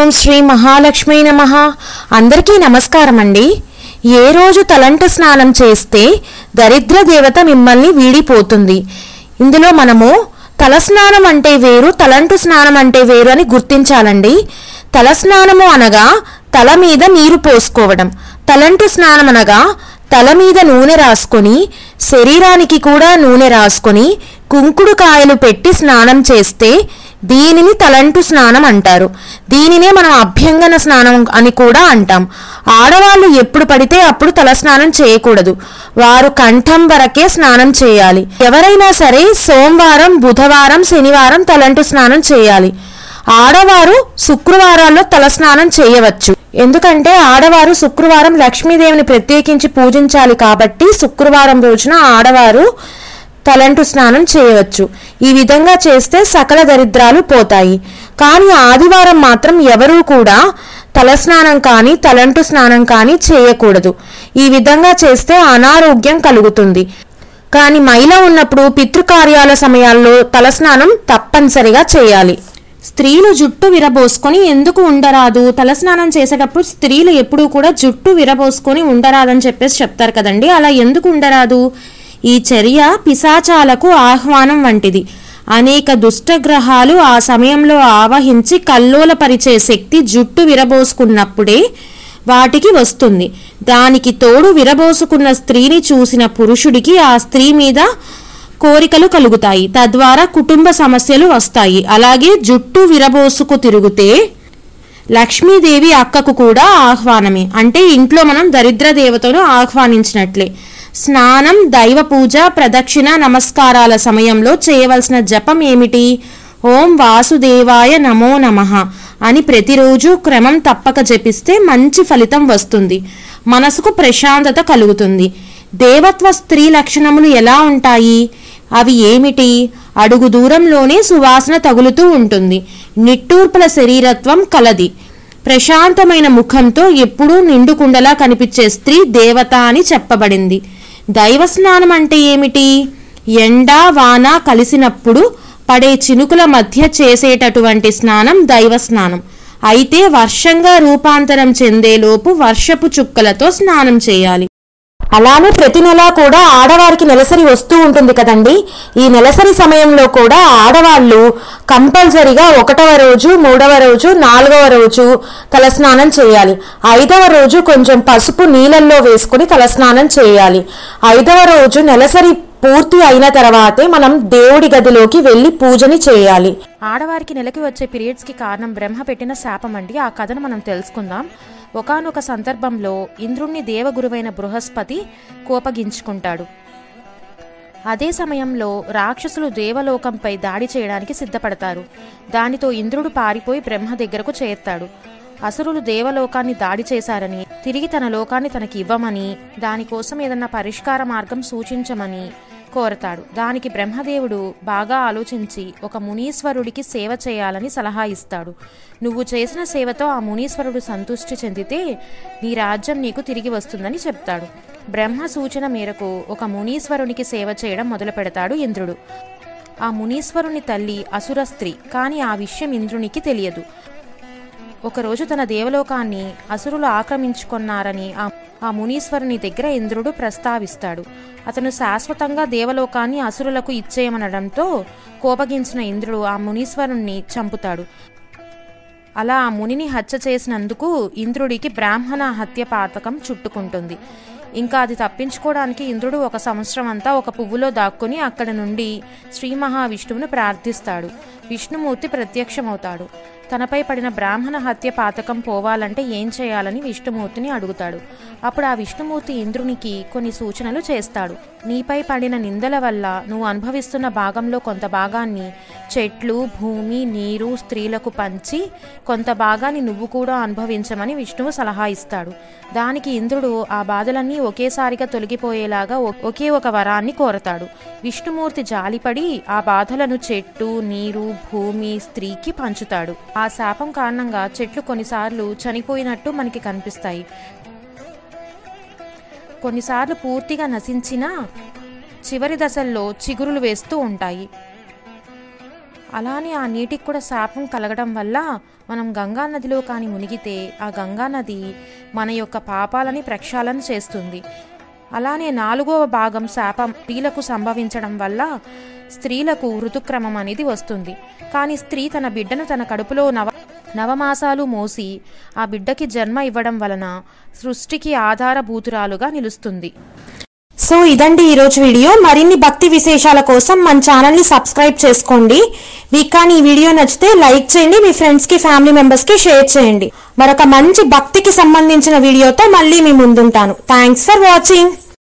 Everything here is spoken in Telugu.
ఓం శ్రీ మహాలక్ష్మీ నమ అందరికీ నమస్కారం అండి ఏ రోజు తలంటు స్నానం చేస్తే దరిద్ర దేవత మిమ్మల్ని వీడిపోతుంది ఇందులో మనము తలస్నానం అంటే వేరు తలంటు స్నానం అంటే వేరు అని గుర్తించాలండి తలస్నానము అనగా తల మీద నీరు పోసుకోవడం తలంటు స్నానం అనగా తల మీద నూనె రాసుకొని శరీరానికి కూడా నూనె రాసుకొని కుంకుడు కాయలు పెట్టి స్నానం చేస్తే దీనిని తలంటు స్నానం అంటారు దీనినే మనం అభ్యంగన స్నానం అని కూడా అంటాం ఆడవాళ్ళు ఎప్పుడు పడితే అప్పుడు తలస్నానం చేయకూడదు వారు కంఠం వరకే స్నానం చేయాలి ఎవరైనా సరే సోమవారం బుధవారం శనివారం తలంటు స్నానం చేయాలి ఆడవారు శుక్రవారాల్లో తలస్నానం చేయవచ్చు ఎందుకంటే ఆడవారు శుక్రవారం లక్ష్మీదేవిని ప్రత్యేకించి పూజించాలి కాబట్టి శుక్రవారం రోజున ఆడవారు తలంటు స్నానం చేయవచ్చు ఈ విధంగా చేస్తే సకల దరిద్రాలు పోతాయి కానీ ఆదివారం మాత్రం ఎవరూ కూడా తలస్నానం కానీ తలంటు స్నానం కానీ చేయకూడదు ఈ విధంగా చేస్తే అనారోగ్యం కలుగుతుంది కానీ మహిళ ఉన్నప్పుడు పితృకార్యాల సమయాల్లో తలస్నానం తప్పనిసరిగా చేయాలి స్త్రీలు జుట్టు విరబోసుకొని ఎందుకు ఉండరాదు తలస్నానం చేసేటప్పుడు స్త్రీలు ఎప్పుడూ కూడా జుట్టు విరబోసుకొని ఉండరాదని చెప్పేసి చెప్తారు కదండి అలా ఎందుకు ఉండరాదు ఈ చర్య పిశాచాలకు ఆహ్వానం వంటిది అనేక దుష్టగ్రహాలు ఆ సమయంలో ఆవహించి కల్లోలపరిచే శక్తి జుట్టు విరబోసుకున్నప్పుడే వాటికి వస్తుంది దానికి తోడు విరబోసుకున్న స్త్రీని చూసిన పురుషుడికి ఆ స్త్రీ మీద కోరికలు కలుగుతాయి తద్వారా కుటుంబ సమస్యలు వస్తాయి అలాగే జుట్టు విరబోసుకు తిరిగితే లక్ష్మీదేవి అక్కకు కూడా ఆహ్వానమే అంటే ఇంట్లో మనం దరిద్ర దేవతను ఆహ్వానించినట్లే స్నానం దైవ పూజ ప్రదక్షిణ నమస్కారాల సమయంలో చేయవలసిన జపం ఏమిటి ఓం వాసుదేవాయ నమో నమః అని ప్రతిరోజు క్రమం తప్పక జపిస్తే మంచి ఫలితం వస్తుంది మనసుకు ప్రశాంతత కలుగుతుంది దేవత్వ స్త్రీ లక్షణములు ఎలా ఉంటాయి అవి ఏమిటి అడుగు దూరంలోనే సువాసన తగులుతూ ఉంటుంది నిట్టూర్పుల శరీరత్వం కలది ప్రశాంతమైన ముఖంతో ఎప్పుడూ నిండుకుండలా కనిపించే స్త్రీ దేవత అని చెప్పబడింది దైవ స్నానం అంటే ఏమిటి ఎండ వాన కలిసినప్పుడు పడే చినుకుల మధ్య చేసేటటువంటి స్నానం దైవ స్నానం అయితే వర్షంగా రూపాంతరం చెందేలోపు వర్షపు చుక్కలతో స్నానం చేయాలి అలానే ప్రతి నెల కూడా ఆడవారికి నెలసరి వస్తూ ఉంటుంది కదండి ఈ నెలసరి సమయంలో కూడా ఆడవాళ్ళు కంపల్సరిగా ఒకటవ రోజు మూడవ రోజు నాలుగవ రోజు తలస్నానం చేయాలి ఐదవ రోజు కొంచెం పసుపు నీళ్ళల్లో వేసుకుని తలస్నానం చేయాలి ఐదవ రోజు నెలసరి పూర్తి అయిన తర్వాతే మనం దేవుడి గదిలోకి వెళ్లి పూజని చేయాలి ఆడవారికి నెలకి వచ్చే పీరియడ్స్కి కారణం బ్రహ్మ పెట్టిన శాపం అండి ఆ కథను మనం తెలుసుకుందాం ఒకానొక సందర్భంలో ఇంద్రుణ్ణి దేవగురువైన బృహస్పతి కోపగించుకుంటాడు అదే సమయంలో రాక్షసులు దేవలోకంపై దాడి చేయడానికి సిద్ధపడతారు దానితో ఇంద్రుడు పారిపోయి బ్రహ్మ దగ్గరకు చేరుతాడు అసురులు దేవలోకాన్ని దాడి చేశారని తిరిగి తన లోకాన్ని తనకి ఇవ్వమని దానికోసం ఏదన్నా పరిష్కార మార్గం సూచించమని కోరతాడు దానికి బ్రహ్మదేవుడు బాగా ఆలోచించి ఒక మునీశ్వరుడికి సేవ చేయాలని సలహా ఇస్తాడు నువ్వు చేసిన సేవతో ఆ మునీశ్వరుడు సంతృష్టి చెందితే నీ రాజ్యం నీకు తిరిగి వస్తుందని చెప్తాడు బ్రహ్మ సూచన మేరకు ఒక మునీశ్వరునికి సేవ చేయడం మొదలు పెడతాడు ఇంద్రుడు ఆ మునీశ్వరుని తల్లి అసుర స్త్రీ కానీ ఆ విషయం ఇంద్రునికి తెలియదు ఒకరోజు తన దేవలోకాన్ని అసురులు ఆక్రమించుకున్నారని ఆ ఆ మునీశ్వరుని దగ్గర ఇంద్రుడు ప్రస్తావిస్తాడు అతను శాశ్వతంగా దేవలోకాన్ని అసురులకు ఇచ్చేయమనడంతో కోపగించిన ఇంద్రుడు ఆ మునీశ్వరుణ్ణి చంపుతాడు అలా ఆ మునిని హత్య చేసినందుకు ఇంద్రుడికి బ్రాహ్మణ హత్య పాతకం చుట్టుకుంటుంది ఇంకా అది తప్పించుకోవడానికి ఇంద్రుడు ఒక సంవత్సరం అంతా ఒక పువ్వులో దాక్కుని అక్కడ నుండి శ్రీ మహావిష్ణువును ప్రార్థిస్తాడు విష్ణుమూర్తి ప్రత్యక్షమవుతాడు తనపై పడిన బ్రాహ్మణ హత్య పాతకం పోవాలంటే ఏం చేయాలని విష్ణుమూర్తిని అడుగుతాడు అప్పుడు ఆ విష్ణుమూర్తి ఇంద్రునికి కొన్ని సూచనలు చేస్తాడు నీపై పడిన నిందల వల్ల నువ్వు అనుభవిస్తున్న భాగంలో కొంత భాగాన్ని చెట్లు భూమి నీరు స్త్రీలకు పంచి కొంత భాగాన్ని నువ్వు కూడా అనుభవించమని విష్ణువు సలహా ఇస్తాడు దానికి ఇంద్రుడు ఆ బాధలన్నీ ఒకేసారిగా తొలగిపోయేలాగా ఒ- ఒకే ఒక వరాన్ని కోరతాడు విష్ణుమూర్తి జాలిపడి ఆ బాధలను చెట్టు నీరు భూమి స్త్రీకి పంచుతాడు ఆ శాపం కారణంగా చెట్లు కొన్నిసార్లు చనిపోయినట్టు మనకి కనిపిస్తాయి కొన్నిసార్లు పూర్తిగా నశించినా చివరి దశల్లో చిగురులు వేస్తూ ఉంటాయి అలానే ఆ నీటికి కూడా శాపం కలగడం వల్ల మనం గంగా నదిలో కానీ మునిగితే ఆ గంగా నది మన యొక్క పాపాలని ప్రక్షాళన చేస్తుంది అలానే నాలుగవ భాగం శాపం స్త్రీలకు సంభవించడం వల్ల స్త్రీలకు ఋతుక్రమం అనేది వస్తుంది కానీ స్త్రీ తన బిడ్డను తన కడుపులో నవ నవమాసాలు మోసి ఆ బిడ్డకి జన్మ ఇవ్వడం వలన సృష్టికి ఆధారభూతురాలుగా నిలుస్తుంది సో ఇదండి ఈరోజు వీడియో మరిన్ని భక్తి విశేషాల కోసం మన ఛానల్ని సబ్స్క్రైబ్ చేసుకోండి మీకు కానీ ఈ వీడియో నచ్చితే లైక్ చేయండి మీ ఫ్రెండ్స్కి ఫ్యామిలీ మెంబర్స్కి షేర్ చేయండి మరొక మంచి భక్తికి సంబంధించిన వీడియోతో మళ్ళీ మీ ముందుంటాను థ్యాంక్స్ ఫర్ వాచింగ్